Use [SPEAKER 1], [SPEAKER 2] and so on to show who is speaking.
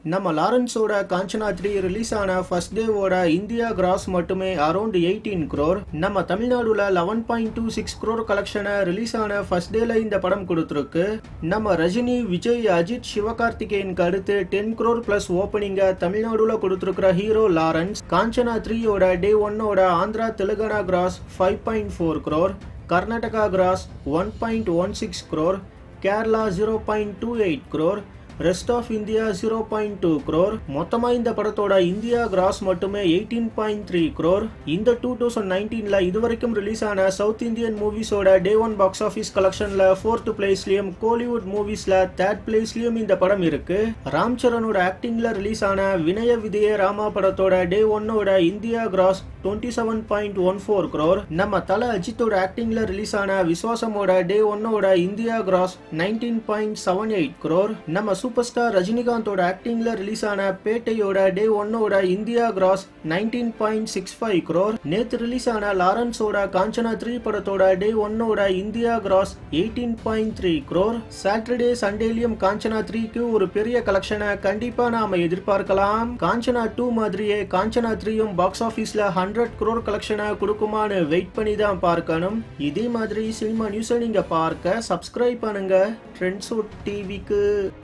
[SPEAKER 1] நம்ம லாரன்ஸோட Kanchana three release ஆன ஃபர்ஸ்ட் டேவோட இந்தியா கிராஸ் மட்டுமே அரௌண்ட் எயிட்டீன் க்ரோர் நம்ம தமிழ்நாடுல eleven point two six crore கலெக்ஷனை ரிலீஸ் ஆன ஃபர்ஸ்ட் டேல இந்த படம் கொடுத்துருக்கு நம்ம ரஜினி விஜய் அஜித் சிவகார்த்திகேயனுக்கு அடுத்து டென் க்ரோர் பிளஸ் ஓப்பனிங்க தமிழ்நாடுல கொடுத்துருக்கிற ஹீரோ லாரன்ஸ் காஞ்சனா த்ரீயோட டே ஒன்னோட Andhra Telangana gross five point four crore Karnataka gross one point one six crore Kerala zero point two eight crore rest of India zero point two crore மொத்தமாக இந்த படத்தோட இந்தியா கிராஸ் மட்டுமே எயிட்டீன் பாயிண்ட் த்ரீ க்ரோர் இந்த டூ தௌசண்ட் நைன்டீனில் இதுவரைக்கும் ரிலீஸ் ஆன சவுத் இந்தியன் மூவிஸோட டே ஒன் பாக்ஸ் ஆஃபீஸ் கலெக்ஷனில் ஃபோர்த் பிளேஸ்லையும் கோலிவுட் மூவிஸில் தேர்ட் பிளேஸ்லையும் இந்த படம் இருக்கு ராம் சரணோட ஆக்டிங்கில் ரிலீஸ் ஆன வினய விதய ராமா படத்தோட டே ஒன்னோட India gross twenty seven point one four crore நம்ம தல அஜித்தோட ஆக்டிங்ல ரிலீஸ் ஆன விஸ்வாசமோட டே ஒன்னோட India gross nineteen point seven eight crore நம்ம சூப்பர் ஸ்டார் ரஜினிகாந்தோட ஆக்டிங்ல ரிலீஸ் ஆன பேட்டையோட டே ஒன்னோட India gross nineteen point six five crore நேத்து ரிலீஸ் ஆன லாரன்ஸோட காஞ்சனா த்ரீ படத்தோட டே ஒன்னோட India gross eighteen point three crore Saturday சண்டேலியும் காஞ்சனா த்ரீக்கு ஒரு பெரிய கலெக்ஷனை கண்டிப்பா நாம எதிர்பார்க்கலாம் காஞ்சனா டூ மாதிரியே காஞ்சனா த்ரீயும் பாக்ஸ் ஆஃபீஸ்ல ஹண்ட்ரட் க்ரோர் கலெக்ஷனை கொடுக்குமான்னு வெயிட் பண்ணி தான் பார்க்கணும் இதே மாதிரி சினிமா நியூஸை நீங்க பார்க்க சப்ஸ்கிரைப் பண்ணுங்க ட்ரெண்ட்ஸோ டிவிக்கு